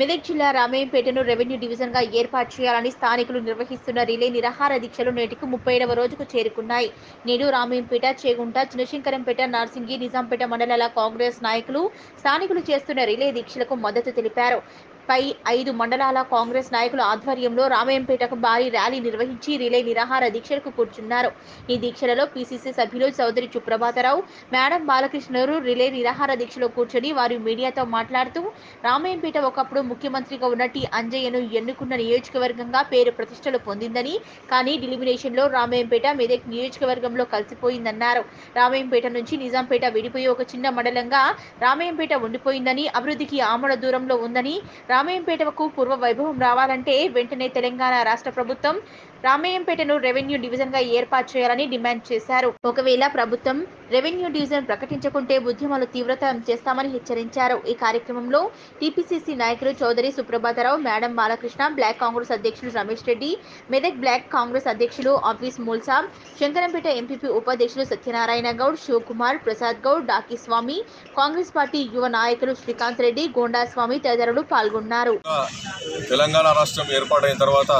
మెదక్ జిల్లా రామయ్యంపేటను revenue division గా ఏర్పాటు చేయాలని స్థానికులు నిర్వహిస్తున్న రిలే నిరాహార దీక్షలు నేటికి ముప్పై ఏడవ రోజుకు చేరుకున్నాయి నేడు రామయ్యంపేట చేగుంట చిన్నశంకరంపేట నార్సింగి నిజాంపేట మండలాల కాంగ్రెస్ నాయకులు స్థానికులు చేస్తున్న రిలే దీక్షలకు మద్దతు తెలిపారు పై ఐదు మండలాల కాంగ్రెస్ నాయకుల ఆధ్వర్యంలో రామయ్యంపేటకు భారీ ర్యాలీ నిర్వహించి రిలే నిరాహార దీక్షలకు కూర్చున్నారు ఈ దీక్షలలో పిసిసి సభ్యులు చౌదరి సుప్రభాతరావు మేడం బాలకృష్ణరు రిలే నిరాహార దీక్షలో కూర్చొని వారు మీడియాతో మాట్లాడుతూ రామయ్యంపేట ఒకప్పుడు ముఖ్యమంత్రిగా ఉన్న టి అంజయ్యను ఎన్నుకున్న నియోజకవర్గంగా పేరు ప్రతిష్టలు పొందిందని కానీ డిలిమినేషన్ లో రామయ్యంపేట మెదక్ నియోజకవర్గంలో కలిసిపోయిందన్నారు రామయ్యంపేట నుంచి నిజాంపేట విడిపోయి ఒక చిన్న మండలంగా రామయ్యంపేట ఉండిపోయిందని అభివృద్ధికి ఆమడ దూరంలో ఉందని రామయ్యంపేటకు పూర్వ వైభవం రావాలంటే వెంటనే తెలంగాణ రాష్ట్ర ప్రభుత్వం రామయ్యంపేటను రెవెన్యూ డివిజన్ గా ఏర్పాటు చేయాలని డిమాండ్ చేశారు ఒకవేళ ప్రభుత్వం రెవెన్యూ డివిజన్ ప్రకటించకుంటే ఉద్యమాలు తీవ్రతరం చేస్తామని హెచ్చరించారు ఈ కార్యక్రమంలో టీపీసీసీ నాయకులు చౌదరి సుప్రభాతరావు మేడం బాలకృష్ణ బ్లాక్ కాంగ్రెస్ అధ్యక్షులు రమేష్ రెడ్డి మెదక్ బ్లాక్ కాంగ్రెస్ అధ్యక్షులు ఆఫీస్ మూల్సా శంకరంపేట ఎంపీపీ ఉపాధ్యక్షులు సత్యనారాయణ గౌడ్ శివకుమార్ ప్రసాద్ గౌడ్ డాకి స్వామి కాంగ్రెస్ పార్టీ యువ నాయకులు శ్రీకాంత్ రెడ్డి గోండా స్వామి తదితరులు పాల్గొన్నారు తెలంగాణ రాష్ట్రం ఏర్పాటైన తర్వాత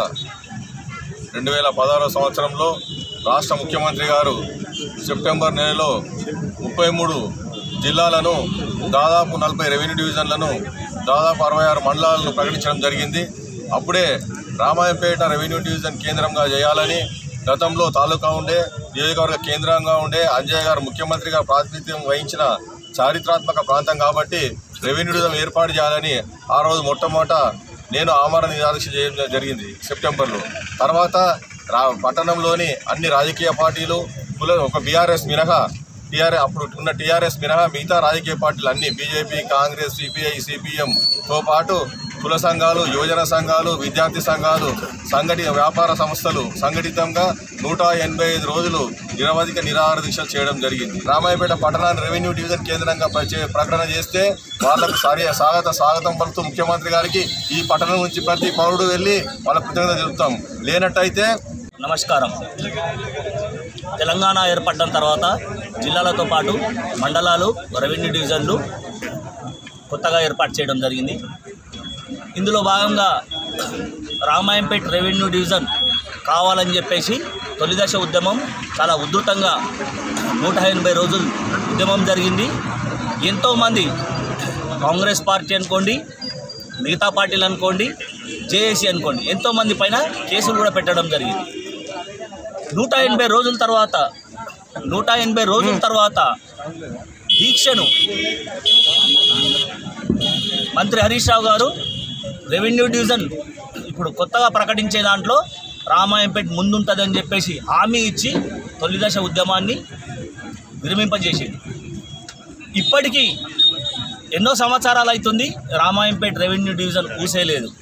రెండు వేల పదహారవ సంవత్సరంలో రాష్ట్ర ముఖ్యమంత్రి గారు సెప్టెంబర్ నెలలో ముప్పై మూడు జిల్లాలను దాదాపు నలభై రెవెన్యూ డివిజన్లను దాదాపు అరవై ఆరు మండలాలను ప్రకటించడం జరిగింది అప్పుడే రామాయంపేట రెవెన్యూ డివిజన్ కేంద్రంగా చేయాలని గతంలో తాలూకా ఉండే నియోజకవర్గ కేంద్రంగా ఉండే అంజయ్య గారు ముఖ్యమంత్రిగా ప్రాతినిధ్యం వహించిన చారిత్రాత్మక ప్రాంతం కాబట్టి రెవెన్యూ డివిజన్ ఏర్పాటు చేయాలని ఆ రోజు మొట్టమొదట నేను ఆమరణ నిరాదీక్ష చేయడం జరిగింది సెప్టెంబర్లో తర్వాత రా పట్టణంలోని అన్ని రాజకీయ పార్టీలు కుల ఒక బీఆర్ఎస్ మినహా టీఆర్ఎస్ అప్పుడు ఉన్న టీఆర్ఎస్ మినహా మిగతా రాజకీయ పార్టీలు అన్ని బీజేపీ కాంగ్రెస్ సిపిఐ సిపిఎంతో పాటు కుల సంఘాలు యువజన సంఘాలు విద్యార్థి సంఘాలు సంఘటిత వ్యాపార సంస్థలు సంఘటితంగా నూట ఎనభై ఐదు రోజులు నిరవధిక నిరాహార దీక్షలు చేయడం జరిగింది రామాయపేట పట్టణాన్ని రెవెన్యూ డివిజన్ కేంద్రంగా ప్ర- చే- ప్రకటన చేస్తే వాళ్లకు సరి స్వాగత స్వాగతం పలుకుతూ ముఖ్యమంత్రి గారికి ఈ పట్టణం నుంచి ప్రతి పౌరుడు వెళ్ళి వాళ్ళ కృతజ్ఞత తెలుపుతాం లేనట్టయితే నమస్కారం తెలంగాణ ఏర్పడిన తర్వాత జిల్లాలతో పాటు మండలాలు రెవెన్యూ డివిజన్లు కొత్తగా ఏర్పాటు చేయడం జరిగింది ఇందులో భాగంగా రామాయంపేట రెవెన్యూ డివిజన్ కావాలని చెప్పేసి తొలి దశ ఉద్యమం చాలా ఉధృతంగా నూట ఎనభై రోజులు ఉద్యమం జరిగింది ఎంతోమంది కాంగ్రెస్ పార్టీ అనుకోండి మిగతా పార్టీలు అనుకోండి జేఏసీ అనుకోండి ఎంతోమంది పైన కేసులు కూడా పెట్టడం జరిగింది నూట ఎనభై రోజుల తర్వాత నూట ఎనభై రోజుల తర్వాత దీక్షను మంత్రి హరీష్ రావు గారు రెవెన్యూ డివిజన్ ఇప్పుడు కొత్తగా ప్రకటించే దాంట్లో రామాయంపేట ముందుంటుందని చెప్పేసి హామీ ఇచ్చి తొలి దశ ఉద్యమాన్ని విరమింపజేసింది ఇప్పటికీ ఎన్నో సంవత్సరాలు అవుతుంది రామాయంపేట రెవెన్యూ డివిజన్ ఊసేలేదు